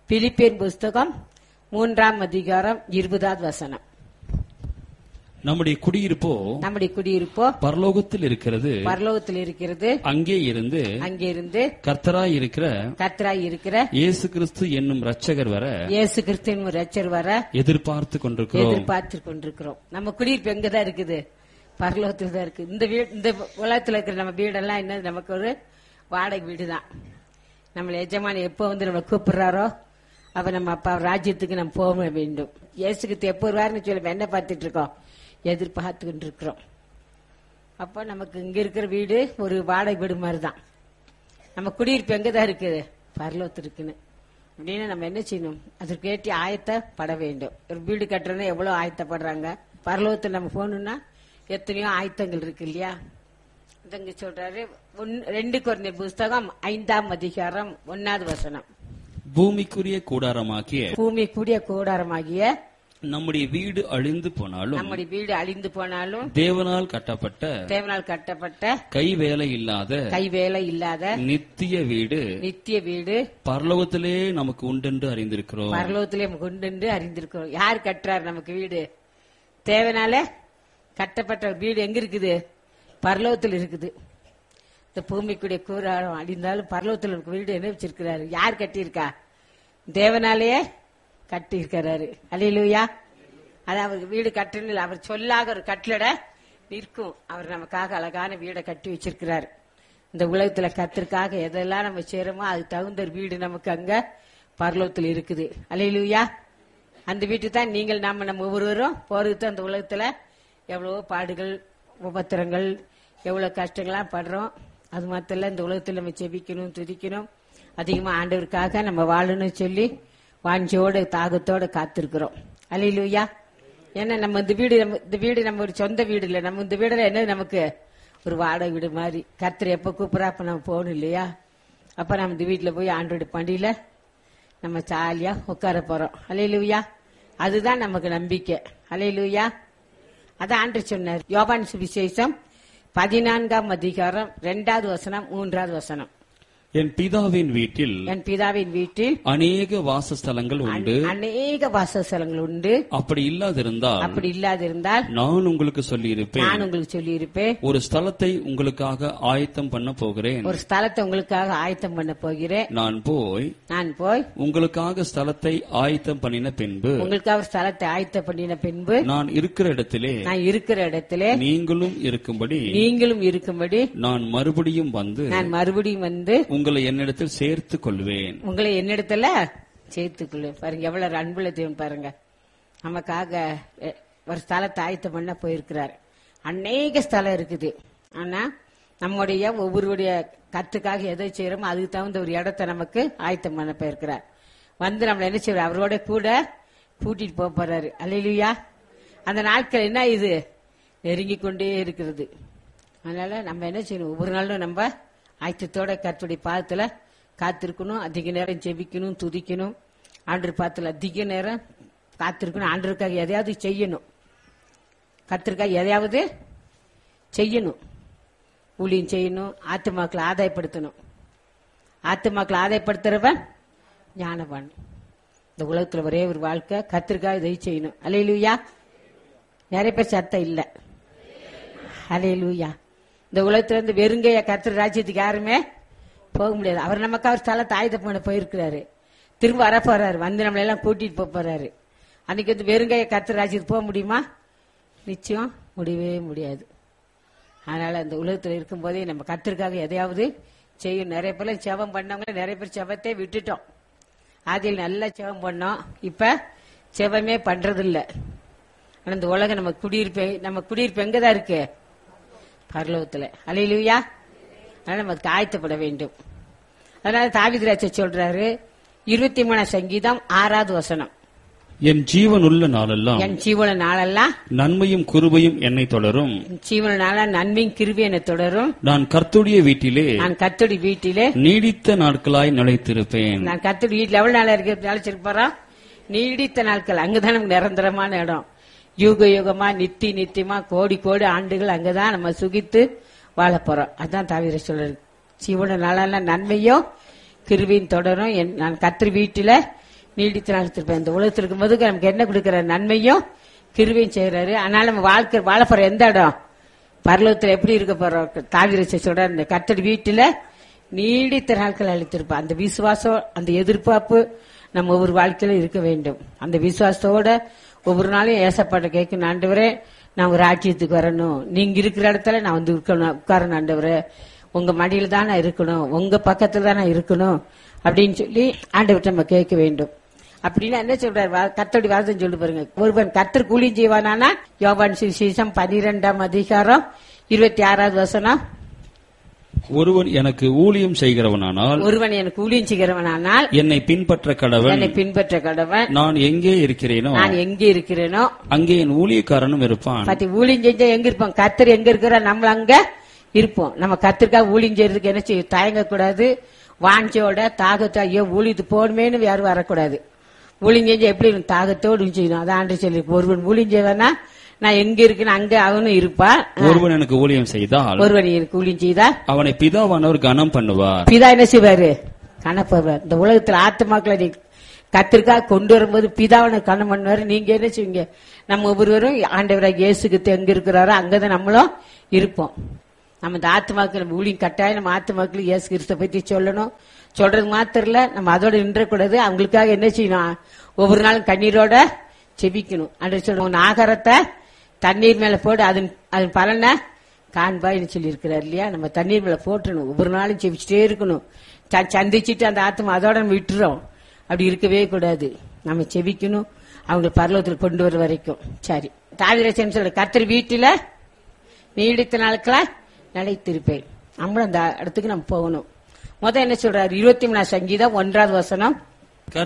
Philippian புஸ்தகம் மூன்றாம் அதிகாரம் இருபதாவது வசனம் நம்முடைய குடியிருப்போ நம்முடைய குடியிருப்போ பரலோகத்தில் இருக்கிறது பரலோகத்தில் இருக்கிறது அங்கே இருந்து அங்கிருந்து கர்த்தராய் இருக்கிற கர்த்தராய் இருக்கிற இயேசு கிறிஸ்து என்னும் ரட்சகர் வர இயேசு கிறிஸ்துவின் ரச்சர் வர எதிர்பார்த்து கொண்டிருக்கிறோம் எதிர்பார்த்து கொண்டிருக்கிறோம் நம்ம குடியிருப்பு எங்கதான் இருக்குது பரலோகத்தில் தான் இருக்கு இந்த வீடு இந்த உலகத்துல இருக்கிற நம்ம வீடெல்லாம் என்ன நமக்கு ஒரு வாடகை வீடு தான் நம்மள எஜமானி எப்போ வந்து நம்ம கூப்பிடுறாரோ அப்ப நம்ம அப்பா ராஜ்யத்துக்கு நம்ம போக வேண்டும் இயேசுக்கு எப்போ வருவாருன்னு சொல்லி நம்ம என்ன பார்த்துட்டு இருக்கோம் எதிர்பார்த்து கொண்டிருக்கிறோம் அப்போ நமக்கு இங்க இருக்கிற வீடு ஒரு வாடகை வீடு மாதிரி தான் நம்ம குடியிருப்பு எங்கதான் இருக்குது பரலோகத்து இருக்குன்னு அப்படின்னு நம்ம என்ன செய்யணும் அதற்கு ஏற்றி ஆயத்தப்பட வேண்டும் ஒரு வீடு கட்டுறதுன்னா எவ்வளவு ஆயத்தப்படுறாங்க பரலோகத்தில் நம்ம போகணும்னா எத்தனையோ ஆயத்தங்கள் இருக்கு இல்லையா இதங்க சொல்றாரு ஒன்னு- ரெண்டு குறைந்த புஸ்தகம் ஐந்தாம் அதிகாரம் ஒன்னாவது வசனம் பூமிக்குரிய கூடாரமாக்கிய பூமி கூடிய கூடாரமாகிய நம்முடைய வீடு அழிந்து போனாலும் நம்முடைய வீடு அழிந்து போனாலும் தேவனால் கட்டப்பட்ட தேவனால் கட்டப்பட்ட கை வேலை இல்லாத கைவேலை இல்லாத நித்திய வீடு நித்திய வீடு பரலோகத்திலே நமக்கு உண்டென்று அறிந்திருக்கிறோம் பரலோகத்திலே கொண்டு அறிந்திருக்கிறோம் யார் கட்டுறாரு நமக்கு வீடு தேவனால கட்டப்பட்ட ஒரு வீடு எங்க இருக்குது பரலோகத்தில் இருக்குது இந்த பூமிக்குடைய கூறாரம் அழிந்தாலும் பரலோகத்தில் இருக்க வீடு என்ன வச்சிருக்கிறாரு யார் கட்டியிருக்கா தேவனாலேயே கட்டியிருக்கிறாரு அலையிலுயா அது அவருக்கு வீடு கட்டணும் அவர் சொல்லாக ஒரு கட்டளட நிற்கும் அவர் நமக்காக அழகான வீடை கட்டி வச்சிருக்கிறாரு இந்த உலகத்துல கத்திற்காக எதெல்லாம் நம்ம செய்யறோமோ அதுக்கு தகுந்த ஒரு வீடு நமக்கு அங்க பரலோகத்தில் இருக்குது அலையிலுயா அந்த வீட்டுக்கு தான் நீங்கள் நாம நம்ம ஒவ்வொருவரும் போறதுக்கு அந்த உலகத்துல எவ்வளவோ பாடுகள் உபத்திரங்கள் எவ்வளவு கஷ்டங்கள்லாம் படுறோம் அது மாத்திரம் இல்ல, இந்த உலகத்துல நம்ம செபிக்கணும் துதிக்கணும் அதிகமா ஆண்டவருக்காக நம்ம வாழணும்னு சொல்லி வாஞ்சியோட தாகத்தோட காத்திருக்கிறோம் அலையிலுயா ஏன்னா நம்ம இந்த வீடு நம்ம இந்த வீடு நம்ம ஒரு சொந்த வீடு இல்லை நம்ம இந்த வீடுல என்ன நமக்கு ஒரு வாடகை வீடு மாதிரி கர்த்தர் எப்ப கூப்பிடா அப்ப நம்ம போகணும் இல்லையா அப்ப நம்ம இந்த வீட்டுல போய் ஆண்டோட பண்டியில நம்ம ஜாலியா உட்கார போறோம் அலையிலுயா அதுதான் நமக்கு நம்பிக்கை அலையிலுயா அதான் ஆண்டு சொன்னார் யோபான் சுவிசேஷம் பதினான்காம் அதிகாரம் ரெண்டாவது வசனம் மூன்றாவது வசனம் என் பிதாவின் வீட்டில் என் பிதாவின் வீட்டில் அநேக வாசஸ்தலங்கள் உண்டு அநேக வாசஸ்தலங்கள் உண்டு அப்படி இல்லாதிருந்தால் அப்படி இல்லாதிருந்தால் நான் உங்களுக்கு சொல்லியிருப்பேன் நான் உங்களுக்கு சொல்லியிருப்பேன் ஒரு ஸ்தலத்தை உங்களுக்காக ஆயத்தம் பண்ண போகிறேன் ஒரு ஸ்தலத்தை உங்களுக்காக ஆயத்தம் பண்ண போகிறேன் நான் போய் நான் போய் உங்களுக்காக ஸ்தலத்தை ஆயத்தம் பண்ணின பின்பு உங்களுக்காக ஒரு ஸ்தலத்தை ஆயத்தம் பண்ணின பின்பு நான் இருக்கிற இடத்திலே நான் இருக்கிற இடத்திலே நீங்களும் இருக்கும்படி நீங்களும் இருக்கும்படி நான் மறுபடியும் வந்து நான் மறுபடியும் வந்து உங்களை என்னிடத்தில் சேர்த்துக் கொள்வேன் உங்களை என்னிடத்துல சேர்த்துக்கொள்ளு பாருங்க எவ்வளவு அன்புள்ள தேவன் பாருங்க நமக்காக எ, ஒரு ஸ்தலத்தை ஆயத்தம் பண்ண போயிருக்கிறார் அநேக ஸ்தலம் இருக்குது ஆனா நம்முடைய ஒவ்வொருடைய கத்துக்காக எதை செய்யறோமோ அதுக்கு தகுந்த ஒரு இடத்த நமக்கு ஆயத்தம் பண்ண போயிருக்கிறார் வந்து நம்மள என்ன செய்வார் அவரோட கூட கூட்டிட்டு போக போறாரு அல்லையா அந்த நாட்கள் என்ன இது நெருங்கி கொண்டே இருக்கிறது அதனால நம்ம என்ன செய்யணும் ஒவ்வொரு நாளும் நம்ம ஆயத்தத்தோட கர்த்தருடைய பாதத்துல காத்திருக்கணும் அதிக நேரம் ஜெபிக்கணும் துதிக்கணும் ஆண்டர் பாதத்துல அதிக நேரம் காத்திருக்கணும் ஆண்டருக்காக எதையாவது செய்யணும் கர்த்தருக்காக எதையாவது செய்யணும் ஊழியம் செய்யணும் ஆத்துமாக்களை ஆதாயப்படுத்தணும் ஆத்துமாக்களை ஆதாயப்படுத்துறவன் ஞானவான் இந்த உலகத்துல ஒரே ஒரு வாழ்க்கை கத்திரிக்காய் இதை செய்யணும் அலையிலுயா நிறைய பேர் சத்தம் இல்ல அலையிலுயா இந்த உலகத்துல இருந்து வெறுங்கைய கத்திர ராஜ்யத்துக்கு யாருமே போக முடியாது அவர் நமக்கு அவர் ஸ்தலத்தை ஆயுதம் பண்ண போயிருக்கிறாரு திரும்ப வர போறாரு வந்து நம்மளை எல்லாம் கூட்டிட்டு போக போறாரு அன்னைக்கு வந்து வெறுங்கைய கத்திர ராஜ்யத்துக்கு போக முடியுமா நிச்சயம் முடியவே முடியாது அதனால அந்த உலகத்துல இருக்கும்போதே நம்ம கத்திற்காக எதையாவது செய்யும் நிறைய பேர் செவம் பண்ணவங்க நிறைய பேர் செவத்தை விட்டுட்டோம் ஆதியில் நல்லா செவம் பண்ணோம் இப்ப செவமே பண்றது இல்ல ஆனா இந்த உலகம் நம்ம குடியிருப்பு நம்ம குடியிருப்பு எங்கதான் இருக்கு பரலோகத்துல அலையிலுயா அதனால நம்ம அதுக்கு ஆயத்தப்பட வேண்டும் அதனால தாவிதிராட்ச சொல்றாரு இருபத்தி மூணாம் சங்கீதம் ஆறாவது வசனம் என் ஜீவன் உள்ள நாளெல்லாம் என் ஜீவன நாளெல்லாம் நன்மையும் குருபையும் என்னை தொடரும் என் ஜீவன நாள நன்மையும் கிருபி என தொடரும் நான் கர்த்துடைய வீட்டிலே நான் கத்தடி வீட்டிலே நீடித்த நாட்களாய் நிலைத்திருப்பேன் நான் கத்தடி வீட்டுல எவ்வளவு நாளா இருக்கு அழைச்சிட்டு போறோம் நீடித்த நாட்கள் அங்கதான் நமக்கு நிரந்தரமான இடம் யுக யுகமா நித்தி நித்தியமா கோடி கோடி ஆண்டுகள் அங்கதான் நம்ம சுகித்து வாழ போறோம் அதான் தாவிர சொல்றது சிவன நாளான நன்மையும் கிருவியும் தொடரும் என்- நான் கத்திரி வீட்டில நீடித்து நடத்திருப்பேன் இந்த உலகத்தில் இருக்கும்போது நமக்கு என்ன கொடுக்கிற நன்மையும் கிருவையும் செய்யறாரு அதனால நம்ம வாழ்க்கை வாழ போற எந்த இடம் பரலோகத்தில் எப்படி இருக்க போறோம் தாவிரச்ச சொல்ற இந்த கத்தடி வீட்டுல நீடித்த நாட்கள் அளித்திருப்பான் அந்த விசுவாசம் அந்த எதிர்பார்ப்பு நம்ம ஒவ்வொரு வாழ்க்கையில இருக்க வேண்டும் அந்த விசுவாசத்தோட ஒவ்வொரு நாளும் ஏசப்பாட்ட கேட்கணும் ஆண்டவரே நான் ஒரு ராஜ்யத்துக்கு வரணும் நீங்க இருக்கிற இடத்துல நான் வந்து இருக்கணும் உட்காரணும் ஆண்டவரே உங்க மடியில தான் நான் இருக்கணும் உங்க பக்கத்துல தான் நான் இருக்கணும் அப்படின்னு சொல்லி ஆண்டவர்கிட்ட நம்ம கேட்க வேண்டும் அப்படின்னா என்ன சொல்றாரு வா- கர்த்தருடைய வார்த்தை சொல்லி பாருங்க ஒருவன் கர்த்தர் கூலி செய்வானானா யோவான் சுவிசேஷம் பனிரெண்டாம் அதிகாரம் இருபத்தி ஆறாவது வசனம் ஒருவன் எனக்கு ஊழியம் செய்கிறவனானால் ஒருவன் எனக்கு ஊழியம் செய்கிறவனானால் என்னை பின்பற்ற கடவன் என்னை பின்பற்ற கடவன் நான் எங்கே இருக்கிறேனோ நான் எங்கே இருக்கிறேனோ அங்கே என் ஊழியக்காரனும் இருப்பான் பத்தி ஊழியம் செஞ்சா எங்க இருப்போம் கர்த்தர் எங்க இருக்கிற நம்ம அங்க இருப்போம் நம்ம கத்திரிக்காய் ஊழியம் செய்யறதுக்கு என்ன செய்ய தயங்கக்கூடாது வாஞ்சோட தாகத்தை ஐயோ ஊழியத்து போகணுமேனு யாரும் வரக்கூடாது ஊழியம் செஞ்சா எப்படி இருக்கும்? தாகத்தோடு செய்யணும் அதான் ஆண்டு சொல்லி ஒருவன் ஊழியம் செய்வானா நான் எங்க இருக்கேன்னு அங்க அவனும் இருப்பான் ஒருவன் எனக்கு ஊழியம் செய்தால் ஒருவன் எனக்கு ஊழியம் செய்தா அவனை பிதாவானவர் கனம் பண்ணுவார் பிதா என்ன செய்வாரு கணப்படுவார் இந்த உலகத்துல ஆத்மாக்களை நீ கத்திரிக்காய் கொண்டு வரும்போது பிதாவனை கணம் பண்ணுவாரு நீங்க என்ன செய்வீங்க நம்ம ஒவ்வொருவரும் ஆண்டவராக இயேசுக்கு எங்க இருக்கிறாரோ அங்கதான் நம்மளும் இருப்போம் நம்ம இந்த ஆத்மாக்கள் நம்ம ஊழியம் கட்டாயம் நம்ம ஆத்மாக்கள் இயேசு கிறிஸ்த பத்தி சொல்லணும் சொல்றது மாத்திரம் இல்ல நம்ம அதோட நின்றக்கூடாது அவங்களுக்காக என்ன செய்யணும் ஒவ்வொரு நாளும் கண்ணீரோட செபிக்கணும் அன்று சொல்லுவோம் உன் ஆகாரத்தை தண்ணீர் மேல போடு அதன் அதன் பலனை காண்பாய்னு சொல்லி இருக்கிறார் இல்லையா நம்ம தண்ணீர் மேல போட்டணும் ஒவ்வொரு நாளும் செவிச்சிட்டே இருக்கணும் ச- சந்திச்சிட்டு அந்த ஆத்மா அதோட நம்ம விட்டுறோம் அப்படி இருக்கவே கூடாது நம்ம செபிக்கணும் அவங்க பரலோகத்தில் கொண்டு வர வரைக்கும் சரி தாவிரசன் சொல்ற கர்த்தர் வீட்டுல நீடித்த நாட்களா நிலைத்திருப்பேன் நம்மளும் அந்த இடத்துக்கு நம்ம போகணும் முத என்ன சொல்றாரு இருபத்தி மூணாம் சங்கீதம் ஒன்றாவது வசனம்